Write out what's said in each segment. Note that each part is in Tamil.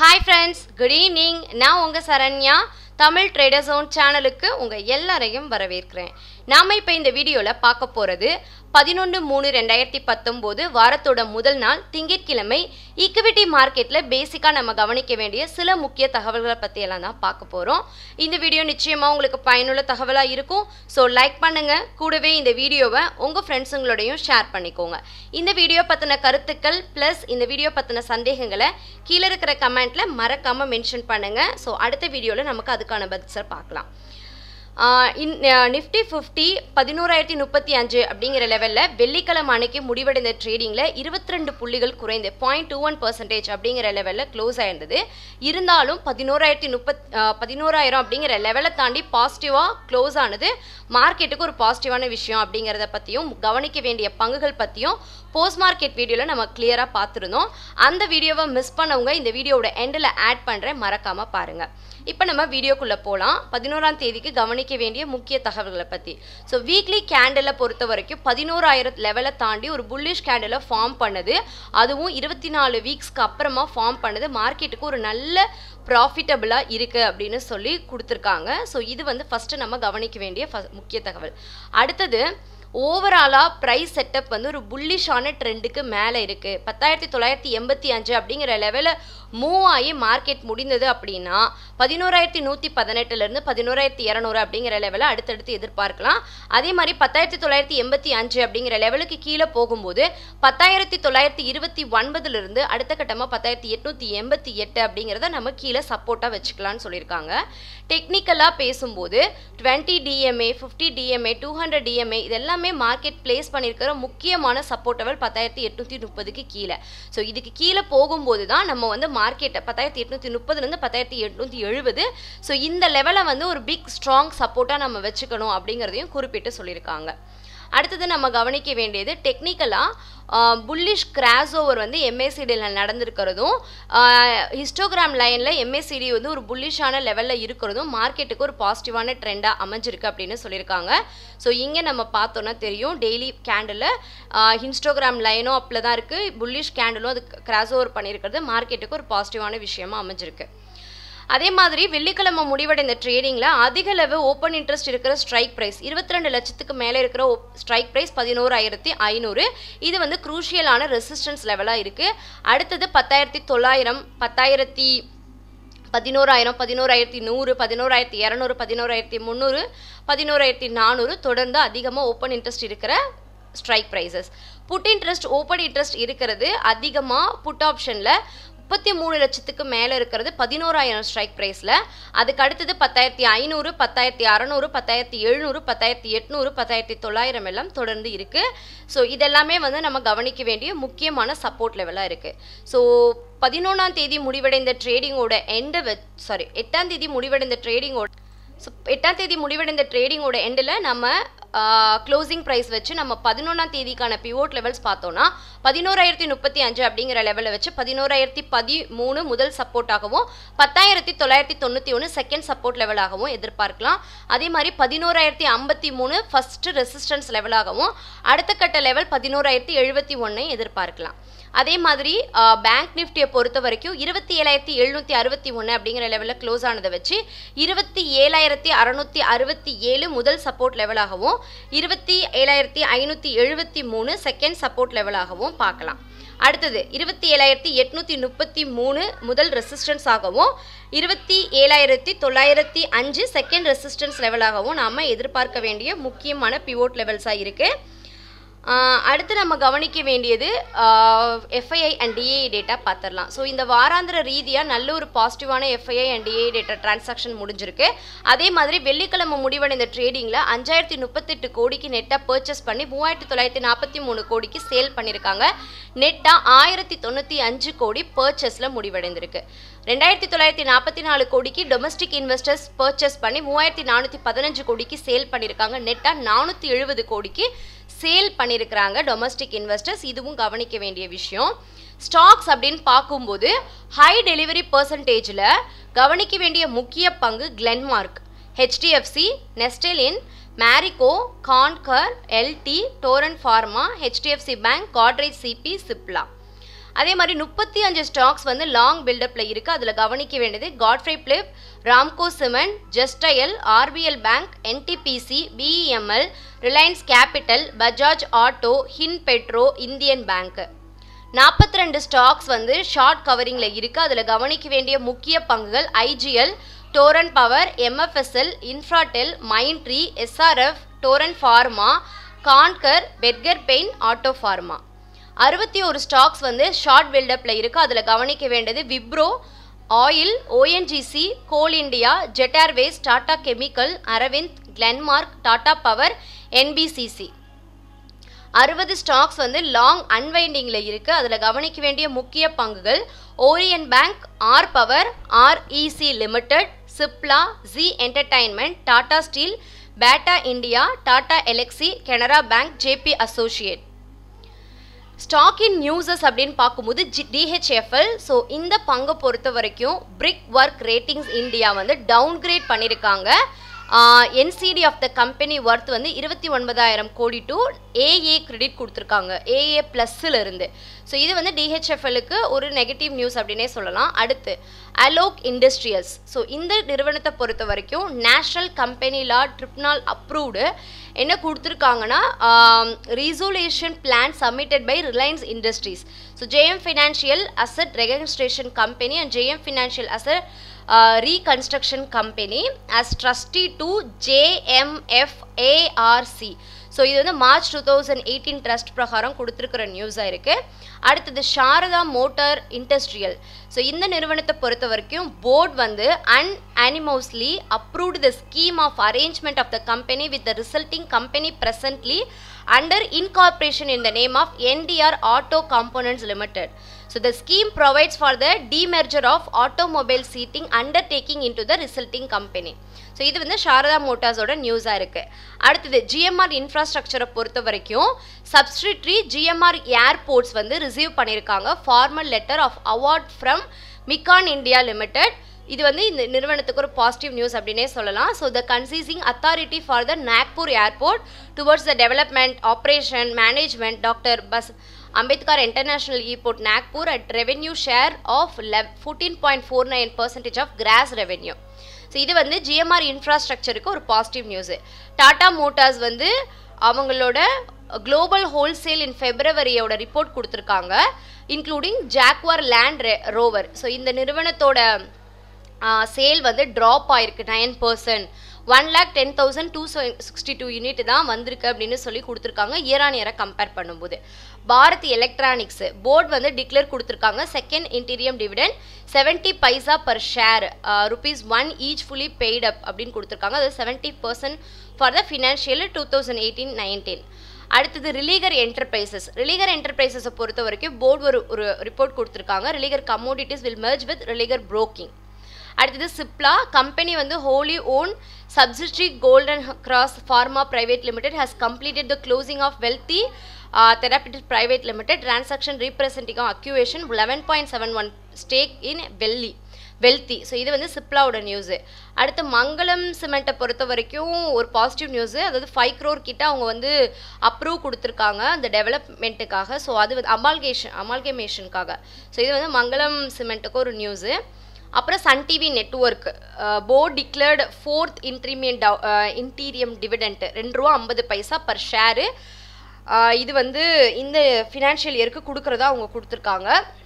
ஹாய் ஃப்ரெண்ட்ஸ் குட் ஈவினிங் நான் உங்கள் சரண்யா தமிழ் ட்ரேடர் ஜோன் சேனலுக்கு உங்கள் எல்லாரையும் வரவேற்கிறேன் நாம் இப்போ இந்த வீடியோவில் பார்க்க போகிறது பதினொன்று மூணு ரெண்டாயிரத்தி பத்தொம்போது வாரத்தோட முதல் நாள் திங்கட்கிழமை ஈக்விட்டி மார்க்கெட்டில் பேசிக்காக நம்ம கவனிக்க வேண்டிய சில முக்கிய தகவல்களை பற்றியெல்லாம் தான் பார்க்க போகிறோம் இந்த வீடியோ நிச்சயமாக உங்களுக்கு பயனுள்ள தகவலாக இருக்கும் ஸோ லைக் பண்ணுங்கள் கூடவே இந்த வீடியோவை உங்கள் ஃப்ரெண்ட்ஸுங்களோடையும் ஷேர் பண்ணிக்கோங்க இந்த வீடியோ பற்றின கருத்துக்கள் ப்ளஸ் இந்த வீடியோ பற்றின சந்தேகங்களை கீழே இருக்கிற கமெண்ட்டில் மறக்காமல் மென்ஷன் பண்ணுங்கள் ஸோ அடுத்த வீடியோவில் நமக்கு அதுக்கான பதில்ஸை பார்க்கலாம் இன் நிஃப்டி ஃபிஃப்டி பதினோராயிரத்தி முப்பத்தி அஞ்சு அப்படிங்கிற லெவலில் வெள்ளிக்கிழமை அன்னைக்கு முடிவடைந்த ட்ரேடிங்கில் இருபத்தி ரெண்டு புள்ளிகள் குறைந்து பாயிண்ட் டூ ஒன் பர்சன்டேஜ் அப்படிங்கிற லெவலில் க்ளோஸ் ஆயிருந்தது இருந்தாலும் பதினோராயிரத்தி முப்பத் பதினோராயிரம் அப்படிங்கிற லெவலை தாண்டி பாசிட்டிவாக க்ளோஸ் ஆனது மார்க்கெட்டுக்கு ஒரு பாசிட்டிவான விஷயம் அப்படிங்கிறத பற்றியும் கவனிக்க வேண்டிய பங்குகள் பற்றியும் போஸ்ட் மார்க்கெட் வீடியோவில் நம்ம கிளியராக பார்த்துருந்தோம் அந்த வீடியோவை மிஸ் பண்ணவங்க இந்த வீடியோவோட எண்டில் ஆட் பண்ணுறேன் மறக்காமல் பாருங்கள் இப்போ நம்ம வீடியோக்குள்ளே போகலாம் பதினோராம் தேதிக்கு கவனிக்க வேண்டிய முக்கிய தகவல்களை பற்றி ஸோ வீக்லி கேண்டலை பொறுத்த வரைக்கும் பதினோராயிரம் லெவலை தாண்டி ஒரு புல்லிஷ் கேண்டலை ஃபார்ம் பண்ணுது அதுவும் இருபத்தி நாலு வீக்ஸ்க்கு அப்புறமா ஃபார்ம் பண்ணுது மார்க்கெட்டுக்கு ஒரு நல்ல ப்ராஃபிட்டபிளாக இருக்குது அப்படின்னு சொல்லி கொடுத்துருக்காங்க ஸோ இது வந்து ஃபஸ்ட்டு நம்ம கவனிக்க வேண்டிய முக்கிய தகவல் அடுத்தது ஓவராலாக ப்ரைஸ் செட்டப் வந்து ஒரு புல்லிஷான ட்ரெண்டுக்கு மேலே இருக்குது பத்தாயிரத்தி தொள்ளாயிரத்தி எண்பத்தி அஞ்சு அப்படிங்கிற லெவலில் மூவ் ஆகி மார்க்கெட் முடிந்தது அப்படின்னா பதினோராயிரத்தி நூற்றி பதினெட்டுலேருந்து பதினோராயிரத்தி இரநூறு அப்படிங்கிற லெவலை அடுத்தடுத்து எதிர்பார்க்கலாம் அதே மாதிரி பத்தாயிரத்தி தொள்ளாயிரத்தி எண்பத்தி அஞ்சு அப்படிங்கிற லெவலுக்கு கீழே போகும்போது பத்தாயிரத்தி தொள்ளாயிரத்தி இருபத்தி ஒன்பதுலேருந்து அடுத்த கட்டமாக பத்தாயிரத்தி எட்நூற்றி எண்பத்தி எட்டு அப்படிங்கிறத நம்ம கீழே சப்போர்ட்டாக வச்சுக்கலாம்னு சொல்லியிருக்காங்க டெக்னிக்கலாக பேசும்போது twenty DMA fifty DMA two hundred DMA இதெல்லாம் எல்லாமே மார்க்கெட் பிளேஸ் பண்ணியிருக்கிற முக்கியமான சப்போர்ட் லெவல் பத்தாயிரத்தி எட்நூற்றி முப்பதுக்கு கீழே ஸோ இதுக்கு கீழே போகும்போது தான் நம்ம வந்து மார்க்கெட்டை பத்தாயிரத்தி எட்நூற்றி முப்பதுலேருந்து பத்தாயிரத்தி எட்நூற்றி எழுபது ஸோ இந்த லெவலை வந்து ஒரு பிக் ஸ்ட்ராங் சப்போர்ட்டாக நம்ம வச்சுக்கணும் அப்படிங்கிறதையும் குறிப்பிட்டு சொல்லியிருக்காங்க அடுத்தது நம்ம கவனிக்க வேண்டியது டெக்னிக்கலாக புல்லிஷ் கிராஸ் ஓவர் வந்து எம்ஏசிடியில் நடந்திருக்கிறதும் ஹிஸ்டோகிராம் லைனில் எம்ஏசிடி வந்து ஒரு புல்லிஷான லெவலில் இருக்கிறதும் மார்க்கெட்டுக்கு ஒரு பாசிட்டிவான ட்ரெண்டாக அமைஞ்சிருக்கு அப்படின்னு சொல்லியிருக்காங்க ஸோ இங்கே நம்ம பார்த்தோன்னா தெரியும் டெய்லி கேண்டில் ஹிஸ்டோகிராம் லைனும் அப்பில் தான் இருக்குது புல்லிஷ் கேண்டிலும் அது கிராஸ் ஓவர் பண்ணியிருக்கிறது மார்க்கெட்டுக்கு ஒரு பாசிட்டிவான விஷயமா அமைஞ்சிருக்கு அதே மாதிரி வெள்ளிக்கிழமை முடிவடைந்த ட்ரேடிங்கில் அதிக அளவு ஓப்பன் இன்ட்ரெஸ்ட் இருக்கிற ஸ்ட்ரைக் ப்ரைஸ் இருபத்தி ரெண்டு லட்சத்துக்கு மேலே இருக்கிற ஸ்ட்ரைக் ப்ரைஸ் பதினோராயிரத்தி ஐநூறு இது வந்து குரூஷியலான ரெசிஸ்டன்ஸ் லெவலாக இருக்குது அடுத்தது பத்தாயிரத்தி தொள்ளாயிரம் பத்தாயிரத்தி பதினோராயிரம் பதினோராயிரத்தி நூறு பதினோராயிரத்தி இரநூறு பதினோராயிரத்தி முந்நூறு பதினோராயிரத்தி நானூறு தொடர்ந்து அதிகமாக ஓப்பன் இன்ட்ரெஸ்ட் இருக்கிற strike prices put interest open interest இருக்கிறது அதிகமாக புட் ஆப்ஷனில் முப்பத்தி மூணு லட்சத்துக்கு மேலே இருக்கிறது பதினோராயிரம் ஸ்ட்ரைக் ப்ரைஸில் அதுக்கு அடுத்தது பத்தாயிரத்தி ஐநூறு பத்தாயிரத்தி அறநூறு பத்தாயிரத்தி எழுநூறு பத்தாயிரத்தி எட்நூறு பத்தாயிரத்தி தொள்ளாயிரம் எல்லாம் தொடர்ந்து இருக்குது ஸோ இதெல்லாமே வந்து நம்ம கவனிக்க வேண்டிய முக்கியமான சப்போர்ட் லெவலாக இருக்குது ஸோ பதினொன்றாம் தேதி முடிவடைந்த ட்ரேடிங்கோட எண்டு வெ சாரி எட்டாம் தேதி முடிவடைந்த ட்ரேடிங்கோட ஸோ எட்டாம் தேதி முடிவடைந்த ட்ரேடிங்கோட எண்டில் நம்ம க்ளோசிங் ப்ரைஸ் வச்சு நம்ம பதினொன்றாம் தேதிக்கான பிவோட் லெவல்ஸ் பார்த்தோன்னா பதினோராயிரத்தி முப்பத்தி அஞ்சு அப்படிங்கிற லெவலில் வச்சு பதினோராயிரத்தி பதிமூணு முதல் சப்போர்ட்டாகவும் பத்தாயிரத்தி தொள்ளாயிரத்தி தொண்ணூற்றி ஒன்று செகண்ட் சப்போர்ட் லெவலாகவும் எதிர்பார்க்கலாம் அதே மாதிரி பதினோராயிரத்தி ஐம்பத்தி மூணு ஃபஸ்ட்டு ரெசிஸ்டன்ஸ் லெவலாகவும் அடுத்த கட்ட லெவல் பதினோராயிரத்தி எழுபத்தி ஒன்றை எதிர்பார்க்கலாம் அதே மாதிரி பேங்க் நிஃப்டியை பொறுத்த வரைக்கும் இருபத்தி ஏழாயிரத்தி எழுநூற்றி அறுபத்தி ஒன்று அப்படிங்கிற லெவலில் க்ளோஸ் ஆனதை வச்சு இருபத்தி ஏழாயிரத்தி அறநூற்றி அறுபத்தி ஏழு முதல் சப்போர்ட் லெவலாகவும் இருபத்தி ஏழாயிரத்தி ஐநூற்றி எழுபத்தி மூணு செகண்ட் சப்போர்ட் லெவலாகவும் பார்க்கலாம் அடுத்தது இருபத்தி ஏழாயிரத்தி எட்நூற்றி முப்பத்தி மூணு முதல் ரெசிஸ்டன்ஸ் ஆகவும் இருபத்தி ஏழாயிரத்தி தொள்ளாயிரத்தி அஞ்சு செகண்ட் ரெசிஸ்டன்ஸ் லெவலாகவும் நாம் எதிர்பார்க்க வேண்டிய முக்கியமான பிவோட் லெவல்ஸாக இருக்குது அடுத்து நம்ம கவனிக்க வேண்டியது எஃப்ஐஐ அண்ட் டிஏ டேட்டா பார்த்துடலாம் ஸோ இந்த வாராந்திர ரீதியாக நல்ல ஒரு பாசிட்டிவான FII and DA data transaction முடிஞ்சிருக்கு அதே மாதிரி வெள்ளிக்கிழமை முடிவடைந்த ட்ரேடிங்கில் அஞ்சாயிரத்தி முப்பத்தெட்டு கோடிக்கு நெட்டாக பர்ச்சேஸ் பண்ணி மூவாயிரத்தி தொள்ளாயிரத்தி நாற்பத்தி மூணு கோடிக்கு சேல் பண்ணியிருக்காங்க நெட்டாக ஆயிரத்தி தொண்ணூற்றி அஞ்சு கோடி பர்ச்சேஸில் முடிவடைந்திருக்கு ரெண்டாயிரத்தி தொள்ளாயிரத்தி நாற்பத்தி நாலு கோடிக்கு டொமஸ்டிக் இன்வெஸ்டர்ஸ் பர்ச்சேஸ் பண்ணி மூவாயிரத்தி நானூற்றி பதினஞ்சு கோடிக்கு சேல் பண்ணியிருக்காங்க நெட்டாக நானூற்றி எழுபது கோடிக்கு சேல் பண்ணியிருக்கிறாங்க டொமஸ்டிக் இன்வெஸ்டர்ஸ் இதுவும் கவனிக்க வேண்டிய விஷயம் ஸ்டாக்ஸ் அப்படின்னு பார்க்கும்போது ஹை டெலிவரி பர்சன்டேஜில் கவனிக்க வேண்டிய முக்கிய பங்கு கிளென்மார்க் ஹெச்டிஎஃப்சி நெஸ்டெலின் Marico Concor LT Torrent pharma HDFC bank Godrej சிபி சிப்லா அதே மாதிரி முப்பத்தி அஞ்சு ஸ்டாக்ஸ் வந்து லாங் பில்டப்பில் இருக்குது அதில் கவனிக்க வேண்டியது Godfrey Philip Ramco cement JustDial RBL bank NTPC BEML Reliance capital Bajaj auto Hind petro Indian bank நாற்பத்தி ரெண்டு ஸ்டாக்ஸ் வந்து ஷார்ட் கவரிங்கில் இருக்குது அதில் கவனிக்க வேண்டிய முக்கிய பங்குகள் IGL Torrent power MFSL Infratel Mindtree SRF Torrent pharma Concor Berger paints auto pharma அறுபத்தி ஒரு ஸ்டாக்ஸ் வந்து ஷார்ட் பில்டப்பில் இருக்குது அதில் கவனிக்க வேண்டியது Wipro oil ONGC coal India Jet Airways Tata chemical Arvind Glenmark Tata power NBCC அறுபது ஸ்டாக்ஸ் வந்து லாங் அன்வைண்டிங்கில் இருக்குது அதில் கவனிக்க வேண்டிய முக்கிய பங்குகள் Orient bank R power REC limited Cipla Zee entertainment Tata steel Bata India Tata Elxsi Canara bank JP associate stock in newses அப்படின்னு பார்க்கும்போது ஜி டிஹெச்எஃப்எல் ஸோ இந்த பங்கை பொறுத்த வரைக்கும் பிரிக் ஒர்க் ரேட்டிங்ஸ் இந்தியா வந்து டவுன்கிரேட் பண்ணியிருக்காங்க NCD of the company worth வந்து இருபத்தி ஒன்பதாயிரம் கோடி டு ஏஏ கிரெடிட் கொடுத்துருக்காங்க ஏஏ ப்ளஸ்ஸில் இருந்து ஸோ இது வந்து டிஹெச்எஃப்எலுக்கு ஒரு நெகட்டிவ் நியூஸ் அப்படின்னே சொல்லலாம் அடுத்து அலோக் இண்டஸ்ட்ரியல்ஸ் ஸோ இந்த நிறுவனத்தை பொறுத்த வரைக்கும் national company law tribunal approved என்ன கொடுத்துருக்காங்கன்னா resolution plan submitted by Reliance industries so JM financial asset reconstruction company and JM financial asset reconstruction company as trustee to JMFARC so இது வந்து March two thousand eighteen trust பிரகாரம் கொடுத்துருக்கிற நியூஸாக இருக்குது அடுத்தது சாரதா மோட்டார் இண்டஸ்ட்ரியல் ஸோ இந்த நிறுவனத்தை பொறுத்த வரைக்கும் போர்ட் வந்து un unanimously approved the scheme of arrangement of the company with the resulting company presently under incorporation in the name of NTR auto components limited So the scheme provides for the demerger of automobile seating undertaking into the resulting company. So இது வந்து சாரதா மோட்டார்ஸோட நியூஸாக இருக்குது அடுத்தது ஜிஎம்ஆர் இன்ஃப்ராஸ்ட்ரக்சரை பொறுத்த வரைக்கும் சப்ஸ்டிட்ரி ஜிஎம்ஆர் ஏர்போர்ட்ஸ் வந்து ரிசீவ் பண்ணியிருக்காங்க formal letter of award from மிக்கான் இந்தியா லிமிடெட் இது வந்து இந்த நிறுவனத்துக்கு ஒரு பாசிட்டிவ் நியூஸ் அப்படின்னே சொல்லலாம் so the concessioning authority for the Nagpur airport towards the development operation management doctor பஸ் Ambedkar international airport Nagpur at revenue share of லெவ் fourteen point four nine percentage of gross revenue so இது வந்து ஜிஎம்ஆர் இன்ஃப்ராஸ்ட்ரக்சருக்கு ஒரு பாசிட்டிவ் நியூஸு டாடா மோட்டார்ஸ் வந்து அவங்களோட குளோபல் ஹோல்சேல் இன் ஃபெப்ரவரியோட ரிப்போர்ட் கொடுத்துருக்காங்க including Jaguar Land Rover so இந்த நிறுவனத்தோட சேல் வந்து ட்ராப் ஆயிருக்கு nine percent one lakh ten thousand two sixty two unit தான் வந்திருக்கு அப்படின்னு சொல்லி கொடுத்துருக்காங்க இயர் ஆன் இயரை கம்பேர் பண்ணும்போது பாரத் எலக்ட்ரானிக்ஸ் போர்ட் வந்து டிக்ளேர் கொடுத்துருக்காங்க second interim dividend seventy paisa per share rupees one each fully paid up அப்படின்னு கொடுத்துருக்காங்க அது seventy percent for the financial two thousand eighteen nineteen அடுத்தது ரிலீகர் என்டர்பிரைசஸ் ரிலீகர் என்டர்பிரைசஸை பொறுத்த வரைக்கும் போர்டு ஒரு ஒரு ரிப்போர்ட் கொடுத்துருக்காங்க Religare commodities will merge with Religare broking அடுத்தது சிப்லா கம்பெனி வந்து wholly owned subsidiary golden cross pharma private limited has completed the closing of wealthy therapeutic private limited transaction representing acquisition eleven point seven one stake in வெள்ளி வெல்த்தி ஸோ இது வந்து சிப்லாவோட நியூஸு அடுத்து மங்களம் சிமெண்ட்டை பொறுத்த வரைக்கும் ஒரு பாசிட்டிவ் நியூஸு அதாவது ஃபைவ் க்ரோர் கிட்ட அவங்க வந்து அப்ரூவ் கொடுத்துருக்காங்க அந்த டெவலப்மெண்ட்டுக்காக ஸோ அது வந்து அமால்கேஷன் அமால்கேமேஷனுக்காக ஸோ இது வந்து மங்களம் சிமெண்ட்டுக்கு ஒரு நியூஸு அப்புறம் Sun TV network board declared fourth இன்ட்ரீமியன் இன்டீரியம் டிவிடெண்ட் ரெண்டு ரூபா ஐம்பது பைசா பர் ஷேரு இது வந்து இந்த ஃபினான்ஷியல் இயருக்கு கொடுக்குறதா அவங்க கொடுத்துருக்காங்க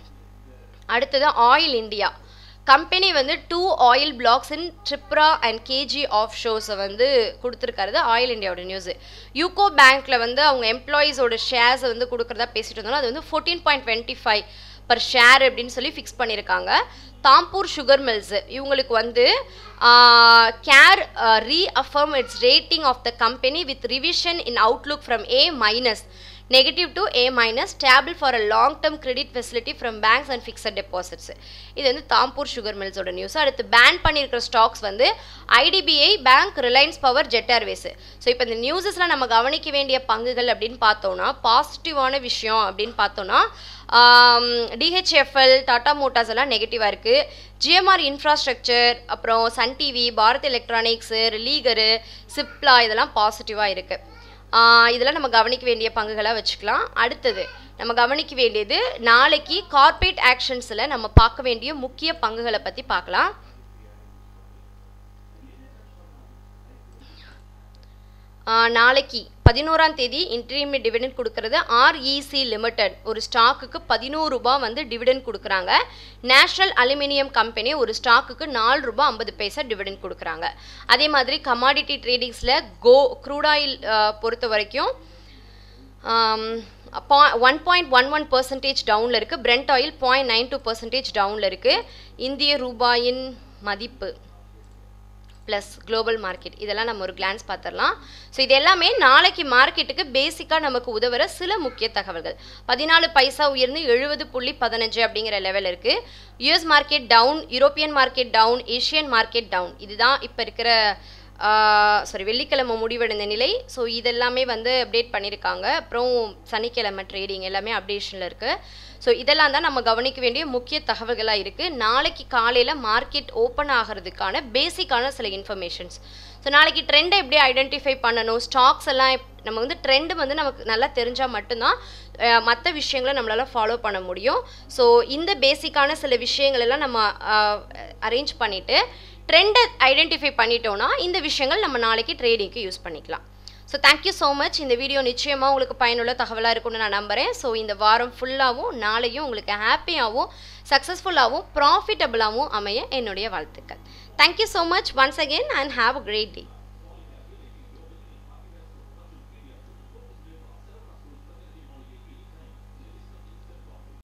அடுத்தது ஆயில் இந்தியா கம்பெனி வந்து two oil blocks in Tripura and KG ஆஃப் ஷோஸை வந்து கொடுத்துருக்காரு ஆயில் இந்தியாவோட நியூஸு யூகோ பேங்க்கில் வந்து அவங்க எம்ப்ளாயீஸோட ஷேர்ஸை வந்து கொடுக்குறதா பேசிட்டு இருந்தாலும் அது வந்து fourteen point twenty five per share அப்படின்னு சொல்லி ஃபிக்ஸ் பண்ணியிருக்காங்க தாம்பூர் சுகர் மில்ஸ் இவங்களுக்கு வந்து CARE reaffirm its rating of the company with revision in outlook from A minus negative to A minus stable for a long term credit facility from banks and fixed deposits இது வந்து தாம்பூர் சுகர் மில்ஸோட நியூஸ் அடுத்து பேன் பண்ணியிருக்கிற ஸ்டாக்ஸ் வந்து IDBI bank Reliance power Jet Airways so இப்போ இந்த நியூஸஸில் நம்ம கவனிக்க வேண்டிய பங்குகள் அப்படின்னு பார்த்தோம்னா பாசிட்டிவான விஷயம் அப்படின்னு பார்த்தோம்னா டிஹெச்எஃப்எல் டாடா மோட்டார்ஸ் எல்லாம் நெகட்டிவாக இருக்குது ஜிஎம்ஆர் இன்ஃப்ராஸ்ட்ரக்சர் அப்புறம் Sun TV Bharat electronics Religare Cipla இதெல்லாம் பாசிட்டிவாக இருக்குது இதெல்லாம் நம்ம கவனிக்க வேண்டிய பங்குகளாக வச்சுக்கலாம் அடுத்தது நம்ம கவனிக்க வேண்டியது நாளைக்கு கார்ப்பரேட் ஆக்ஷன்ஸில் நம்ம பார்க்க வேண்டிய முக்கிய பங்குகளை பற்றி பார்க்கலாம் ஆஹ் நாளைக்கு பதினோராம் தேதி இன்ட்ரீம் டிவிடெண்ட் கொடுக்கறது ஆர்இசி லிமிடெட் ஒரு ஸ்டாக்குக்கு பதினோரு ரூபாய் வந்து டிவிடெண்ட் கொடுக்குறாங்க நேஷனல் அலுமினியம் கம்பெனி ஒரு ஸ்டாக்குக்கு நாலு ரூபாய் ஐம்பது பைசா டிவிடெண்ட் கொடுக்குறாங்க அதே மாதிரி கமாடிட்டி ட்ரேடிங்ஸில் கோ க்ரூட் ஆயில் பொறுத்த வரைக்கும் one point one one percentage டவுனில் இருக்குது Brent oil point nine two percentage டவுனில் இருக்குது இந்திய ரூபாயின் மதிப்பு ப்ளஸ் குளோபல் மார்க்கெட் இதெல்லாம் நம்ம ஒரு கிளான்ஸ் பார்த்துடலாம் ஸோ இது எல்லாமே நாளைக்கு மார்க்கெட்டுக்கு பேசிக்காக நமக்கு உதவுற சில முக்கிய தகவல்கள் பதினாலு பைசா உயர்ந்து எழுபது புள்ளி பதினஞ்சு அப்படிங்கிற லெவல் இருக்குது US market down European market down Asian market down இதுதான் இப்போ இருக்கிற சாரி வெள்ளிக்கிழமை முடிவடைந்த நிலை ஸோ இதெல்லாமே வந்து அப்டேட் பண்ணியிருக்காங்க அப்புறம் சனிக்கிழமை ட்ரேடிங் எல்லாமே அப்டேஷனில் இருக்குது ஸோ இதெல்லாம் தான் நம்ம கவனிக்க வேண்டிய முக்கிய தகவல்களாக இருக்குது நாளைக்கு காலையில் மார்க்கெட் ஓப்பன் ஆகிறதுக்கான பேசிக்கான சில இன்ஃபர்மேஷன்ஸ் ஸோ நாளைக்கு ட்ரெண்டை எப்படி ஐடென்டிஃபை பண்ணணும் ஸ்டாக்ஸ் எல்லாம் நம்ம வந்து ட்ரெண்டு வந்து நமக்கு நல்லா தெரிஞ்சால் மட்டும்தான் மற்ற விஷயங்களை நம்மளால் ஃபாலோ பண்ண முடியும் ஸோ இந்த பேசிக்கான சில விஷயங்கள் எல்லாம் நம்ம அரேஞ்ச் பண்ணிவிட்டு ட்ரெண்டை ஐடென்டிஃபை பண்ணிட்டோன்னா இந்த விஷயங்கள் நம்ம நாளைக்கு ட்ரேடிங்க்கு யூஸ் பண்ணிக்கலாம் ஸோ தேங்க்யூ ஸோ மச் இந்த வீடியோ நிச்சயமாக உங்களுக்கு பயனுள்ள தகவலாக இருக்கும்னு நான் நம்புகிறேன் ஸோ இந்த வாரம் ஃபுல்லாகவும் நாளையும் உங்களுக்கு ஹாப்பியாகவும் சக்ஸஸ்ஃபுல்லாகவும் ப்ராஃபிட்டபுளாகவும் அமைய என்னுடைய வாழ்த்துக்கள் thank you so much once again and have a great day